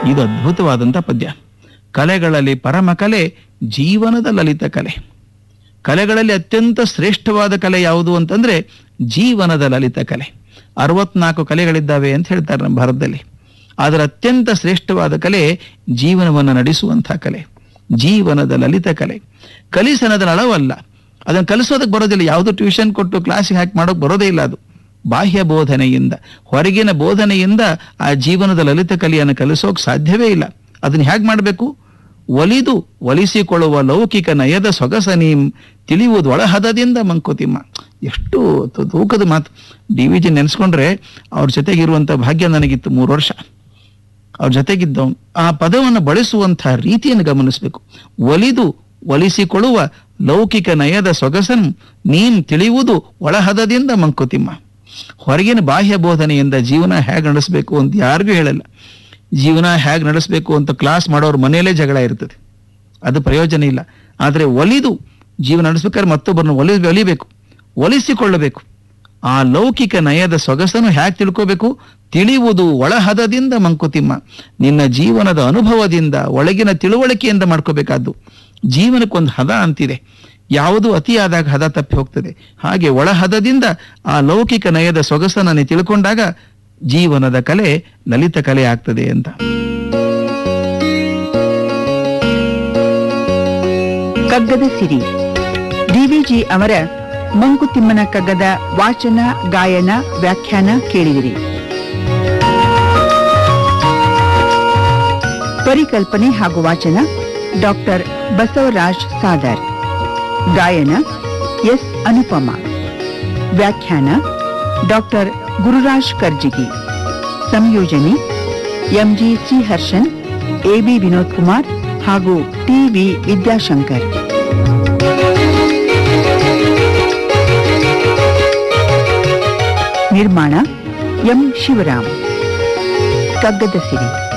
ಇದು ಅದ್ಭುತವಾದಂಥ ಪದ್ಯ ಕಲೆಗಳಲ್ಲಿ ಪರಮ ಕಲೆ ಜೀವನದ ಲಲಿತ ಕಲೆ ಕಲೆಗಳಲ್ಲಿ ಅತ್ಯಂತ ಶ್ರೇಷ್ಠವಾದ ಕಲೆ ಯಾವುದು ಅಂತಂದ್ರೆ ಜೀವನದ ಲಲಿತ ಕಲೆ ಅರವತ್ನಾಲ್ಕು ಕಲೆಗಳಿದ್ದಾವೆ ಅಂತ ಹೇಳ್ತಾರೆ ನಮ್ಮ ಭಾರತದಲ್ಲಿ ಅದರ ಅತ್ಯಂತ ಶ್ರೇಷ್ಠವಾದ ಕಲೆ ಜೀವನವನ್ನು ನಡೆಸುವಂಥ ಕಲೆ ಜೀವನದ ಲಲಿತ ಕಲೆ ಕಲಿಸನದ ಅಳವಲ್ಲ ಅದನ್ನು ಕಲಿಸೋದಕ್ಕೆ ಬರೋದಿಲ್ಲ ಯಾವುದು ಟ್ಯೂಷನ್ ಕೊಟ್ಟು ಕ್ಲಾಸಿಗೆ ಹಾಕಿ ಮಾಡೋಕೆ ಬರೋದೇ ಇಲ್ಲ ಅದು ಬಾಹ್ಯ ಬೋಧನೆಯಿಂದ ಹೊರಗಿನ ಬೋಧನೆಯಿಂದ ಆ ಜೀವನದ ಲಲಿತ ಕಲೆಯನ್ನು ಕಲಿಸೋಕೆ ಸಾಧ್ಯವೇ ಇಲ್ಲ ಅದನ್ನ ಹೇಗೆ ಮಾಡಬೇಕು ಒಲಿದು ಒಲಿಸಿಕೊಳ್ಳುವ ಲೌಕಿಕ ನಯದ ಸೊಗಸ ನೀಂ ತಿಳಿಯುವುದು ಒಳಹದದಿಂದ ಮಂಕುತಿಮ್ಮ ಎಷ್ಟು ತು- ತೂಕದ ಮಾತು ಡಿ ವಿ ಜಿ ನೆನೆಸ್ಕೊಂಡ್ರೆ ಅವ್ರ ಜೊತೆಗಿರುವಂಥ ಭಾಗ್ಯ ನನಗಿತ್ತು ಮೂರು ವರ್ಷ ಅವ್ರ ಜೊತೆಗಿದ್ದವನು ಆ ಪದವನ್ನು ಬಳಸುವಂತಹ ರೀತಿಯನ್ನು ಗಮನಿಸಬೇಕು ಒಲಿದು ಒಲಿಸಿಕೊಳ್ಳುವ ಲೌಕಿಕ ನಯದ ಸೊಗಸನ್ ನೀನ್ ತಿಳಿಯುವುದು ಒಳಹದದಿಂದ ಮಂಕುತಿಮ್ಮ ಹೊರಗಿನ ಬಾಹ್ಯ ಬೋಧನೆಯಿಂದ ಜೀವನ ಹೇಗೆ ನಡೆಸಬೇಕು ಅಂತ ಯಾರಿಗೂ ಹೇಳಲ್ಲ ಜೀವನ ಹೇಗೆ ನಡೆಸಬೇಕು ಅಂತ ಕ್ಲಾಸ್ ಮಾಡೋರ ಮನೆಯಲ್ಲೇ ಜಗಳ ಇರ್ತದೆ ಅದು ಪ್ರಯೋಜನ ಇಲ್ಲ ಆದರೆ ಒಲಿದು ಜೀವನ ನಡೆಸ್ಬೇಕಾದ್ರೆ ಮತ್ತೊಬ್ಬರನ್ನು ಒಲಿ ಒಲಿಬೇಕು ಒಲಿಸಿಕೊಳ್ಳಬೇಕು ಆ ಲೌಕಿಕ ನಯದ ಸೊಗಸನ್ನು ಹೇಗೆ ತಿಳ್ಕೋಬೇಕು ತಿಳಿಯುವುದು ಒಳಹದದಿಂದ ಮಂಕುತಿಮ್ಮ ನಿನ್ನ ಜೀವನದ ಅನುಭವದಿಂದ ಒಳಗಿನ ತಿಳುವಳಿಕೆಯಿಂದ ಮಾಡ್ಕೋಬೇಕಾದ್ದು ಜೀವನಕ್ಕೊಂದು ಹದ ಅಂತಿದೆ ಯಾವುದು ಅತಿಯಾದಾಗ ಹದ ತಪ್ಪಿ ಹೋಗ್ತದೆ ಹಾಗೆ ಒಳಹದದಿಂದ ಆ ಲೌಕಿಕ ನಯದ ಸೊಗಸನ್ನು ನೀ ತಿಳ್ಕೊಂಡಾಗ ಜೀವನದ ಕಲೆ ಲಲಿತ ಕಲೆ ಆಗ್ತದೆ ಅಂತ ಕಗ್ಗದ ಸಿರಿ ಡಿವಿಜಿ ಅವರ ಮಂಕುತಿಮ್ಮನ ಕಗ್ಗದ ವಾಚನ ಗಾಯನ ವ್ಯಾಖ್ಯಾನ ಕೇಳಿದಿರಿ ಪರಿಕಲ್ಪನೆ ಹಾಗೂ ವಾಚನ ಡಾಕ್ಟರ್ ಬಸವರಾಜ್ ಸಾದರ್ ಗಾಯನ ಎಸ್ ಅನುಪಮ ವ್ಯಾಖ್ಯಾನ ಡಾಕ್ಟರ್ ಗುರುರಾಜ್ ಕರ್ಜಿಗಿ ಸಂಯೋಜನೆ MG C Harshan AB Vinod Kumar ಹಾಗೂ ಟಿವಿ ವಿದ್ಯಾಶಂಕರ್ ನಿರ್ಮಾಣ ಎಂ ಶಿವರಾಮ್ ಕಗ್ಗದ ಸಿರಿ